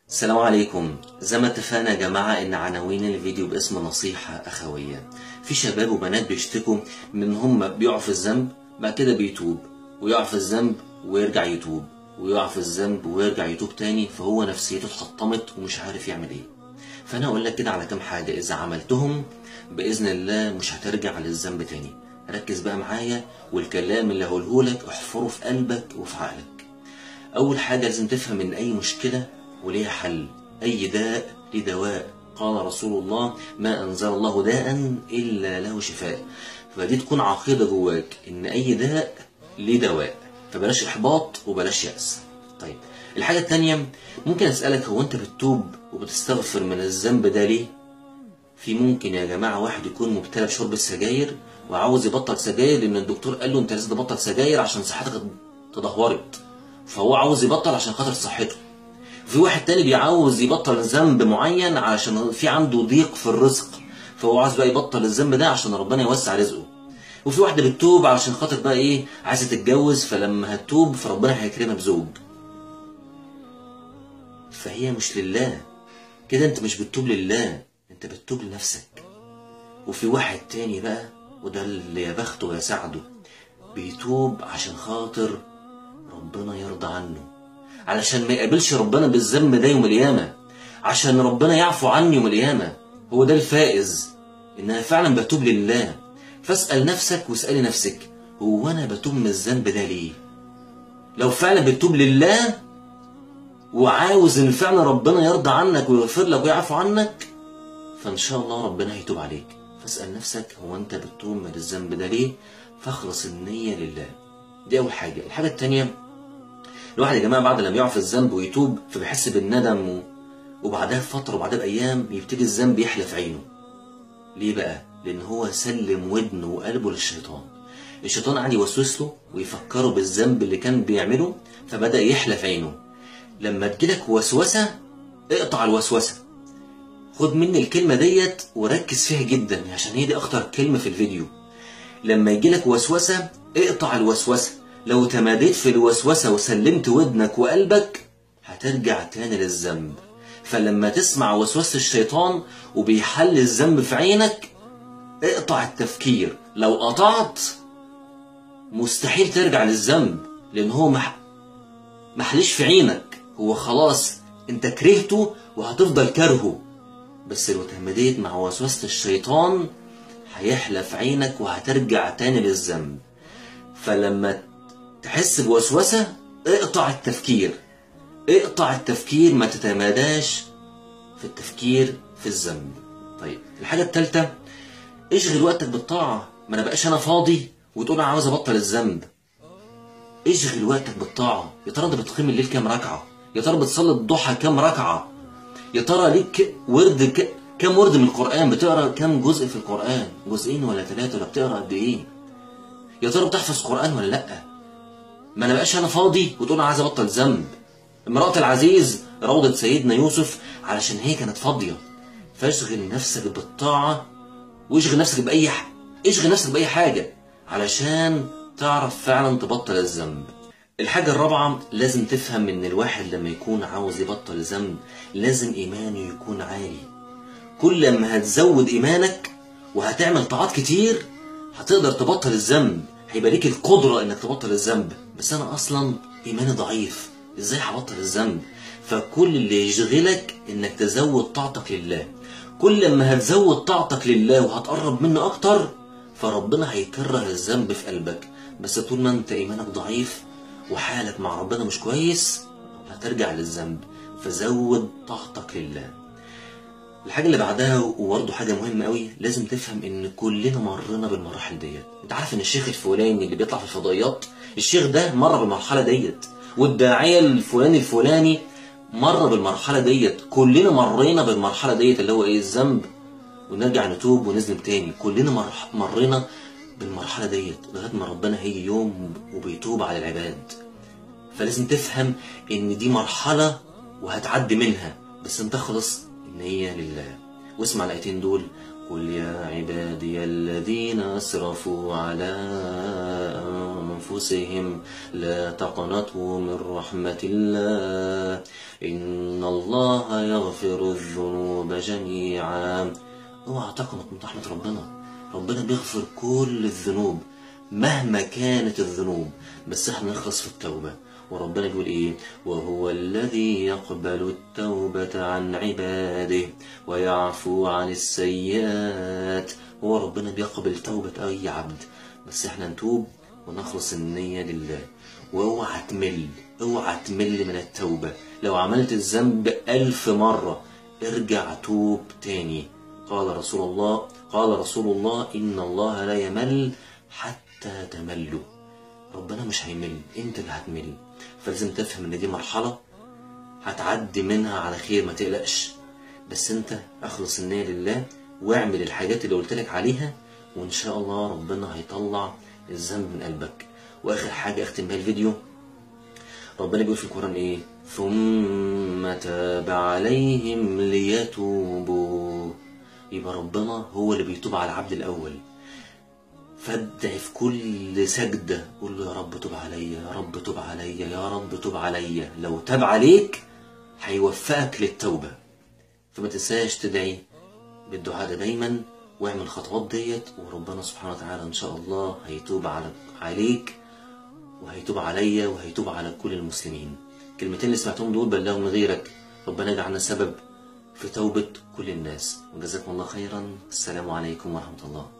السلام عليكم زي ما اتفقنا يا جماعة ان عناوين الفيديو باسم نصيحة اخوية في شباب وبنات بيشتكوا من ان هم بيقعوا في الذنب بعد كده بيتوب ويقع في الذنب ويرجع يتوب ويقع في الذنب ويرجع يتوب تاني فهو نفسيته اتحطمت ومش عارف يعمل ايه فانا اقول لك كده على كام حاجة اذا عملتهم باذن الله مش هترجع للذنب تاني ركز بقى معايا والكلام اللي هقوله لك احفره في قلبك وفي عقلك اول حاجة لازم تفهم ان اي مشكلة وليها حل أي داء لدواء قال رسول الله ما أنزل الله داء إلا له شفاء فدي تكون عقيدة جواك إن أي داء ليه دواء فبلاش إحباط وبلاش يأس طيب الحاجة التانية ممكن أسألك هو أنت بتتوب وبتستغفر من الذنب ده ليه؟ في ممكن يا جماعة واحد يكون مبتلى بشرب السجاير وعاوز يبطل سجاير لأن الدكتور قال له أنت لازم تبطل سجاير عشان صحتك تدهورت فهو عاوز يبطل عشان خاطر صحته في واحد تاني بيعاوز يبطل ذنب معين علشان في عنده ضيق في الرزق فهو عاوز بقى يبطل الذنب ده عشان ربنا يوسع رزقه وفي واحده بتتوب علشان خاطر بقى ايه عايزه تتجوز فلما هتتوب فربنا هيكرمها بزوج فهي مش لله كده انت مش بتتوب لله انت بتتوب لنفسك وفي واحد تاني بقى وده اللي يا بخته ويا سعده بيتوب عشان خاطر ربنا يرضى عنه علشان ما يقابلش ربنا بالذنب ده يوم القيامة عشان ربنا يعفو عني يوم القيامة هو ده الفائز إن أنا فعلا بتوب لله فاسأل نفسك واسألي نفسك هو أنا بتوب من الذنب ده ليه لو فعلا بتوب لله وعاوز إن فعلا ربنا يرضى عنك ويغفر لك ويعفو عنك فإن شاء الله ربنا هيتوب عليك فاسأل نفسك هو أنت بتوب من الذنب ده ليه فاخلص النية لله دي أول حاجة الحاجة التانية الواحد يا جماعه بعد لما يقع في الذنب ويتوب فبيحس بالندم و... وبعدها بفتره وبعدها بايام يبتدي الذنب يحلى في عينه ليه بقى لان هو سلم ودنه وقلبه للشيطان الشيطان قعد يوسوس له ويفكره بالذنب اللي كان بيعمله فبدا يحلى في عينه لما تجيلك وسوسه اقطع الوسوسه خد مني الكلمه ديت وركز فيها جدا عشان هي دي اخطر كلمه في الفيديو لما يجيلك وسوسه اقطع الوسوسه لو تماديت في الوسوسة وسلمت ودنك وقلبك هترجع تاني للذنب فلما تسمع وسوسة الشيطان وبيحل الذنب في عينك اقطع التفكير لو قطعت مستحيل ترجع للذنب لان هو مح... محليش في عينك هو خلاص انت كرهته وهتفضل كرهه بس لو تماديت مع وسوسة الشيطان هيحلى في عينك وهترجع تاني للذنب فلما تحس بوسوسة اقطع التفكير اقطع التفكير ما تتماداش في التفكير في الذنب طيب الحاجة الثالثة اشغل وقتك بالطاعة ما انا بقاش انا فاضي وتقول انا عاوز ابطل الذنب اشغل وقتك بالطاعة يا ترى انت بتقيم الليل كام ركعة يا ترى بتصلي الضحى كام ركعة يا ترى ليك ورد ك... كام ورد من القرآن بتقرا كام جزء في القرآن جزئين ولا ثلاثة ولا بتقرا قد ايه يا ترى بتحفظ قرآن ولا لأ ما انا بقاش انا فاضي وتقول انا عايز ابطل ذنب امرأة العزيز روضة سيدنا يوسف علشان هي كانت فاضية فاشغل نفسك بالطاعة واشغل نفسك بأي ح... اشغل نفسك بأي حاجة علشان تعرف فعلا تبطل الذنب الحاجة الرابعة لازم تفهم ان الواحد لما يكون عاوز يبطل ذنب لازم ايمانه يكون عالي كل ما هتزود ايمانك وهتعمل طاعات كتير هتقدر تبطل الذنب هيبقى ليك القدرة انك تبطل الذنب بس انا اصلا ايماني ضعيف ازاي هبطل الذنب فكل اللي يشغلك انك تزود طاعتك لله كل ما هتزود طاعتك لله وهتقرب منه اكتر فربنا هيكره الذنب في قلبك بس طول ما انت ايمانك ضعيف وحالك مع ربنا مش كويس هترجع للذنب فزود طاعتك لله الحاجة اللي بعدها وبرضه حاجة مهمة قوي لازم تفهم ان كلنا مرينا بالمراحل ديت انت عارف ان الشيخ الفلاني اللي بيطلع في الفضائيات الشيخ ده مر بالمرحلة ديت والداعية الفلاني الفلاني مر بالمرحلة ديت كلنا مرينا بالمرحلة ديت اللي هو ايه الذنب ونرجع نتوب ونذنب تاني كلنا مر... مرينا بالمرحلة ديت لغاية ما ربنا هيجي يوم وبيتوب على العباد فلازم تفهم ان دي مرحلة وهتعدي منها بس انت خلص ان هي لله واسمع الايتين دول قل يا عبادي الذين اسرفوا على أنفسهم لا تقنطوا من رحمة الله إن الله يغفر الذنوب جميعا اوعى تقنط من رحمة ربنا ربنا بيغفر كل الذنوب مهما كانت الذنوب بس احنا نخلص في التوبة وربنا بيقول ايه وهو الذي يقبل التوبة عن عباده ويعفو عن السيئات هو ربنا بيقبل توبة اي عبد بس احنا نتوب ونخلص النية لله واوعى تمل اوعى تمل من التوبة لو عملت الذنب ألف مرة ارجع توب تاني قال رسول الله قال رسول الله إن الله لا يمل حتى تملوا ربنا مش هيمل انت اللي هتمل فلازم تفهم ان دي مرحلة هتعدي منها على خير ما تقلقش بس انت اخلص النية لله واعمل الحاجات اللي قلت لك عليها وان شاء الله ربنا هيطلع الذنب من قلبك واخر حاجة اختم بيها الفيديو ربنا بيقول في القرآن ايه ثم تاب عليهم ليتوبوا يبقى ربنا هو اللي بيتوب على العبد الاول فادعي في كل سجدة قول له يا رب توب عليا يا رب توب عليا يا رب توب عليا لو تاب عليك هيوفقك للتوبة فما تنساش تدعي بالدعاء ده دايما واعمل الخطوات ديت وربنا سبحانه وتعالى ان شاء الله هيتوب على عليك وهيتوب عليا وهيتوب على كل المسلمين كلمتين اللي سمعتهم دول بلغوا من غيرك ربنا يجعلنا سبب في توبة كل الناس وجزاكم الله خيرا السلام عليكم ورحمة الله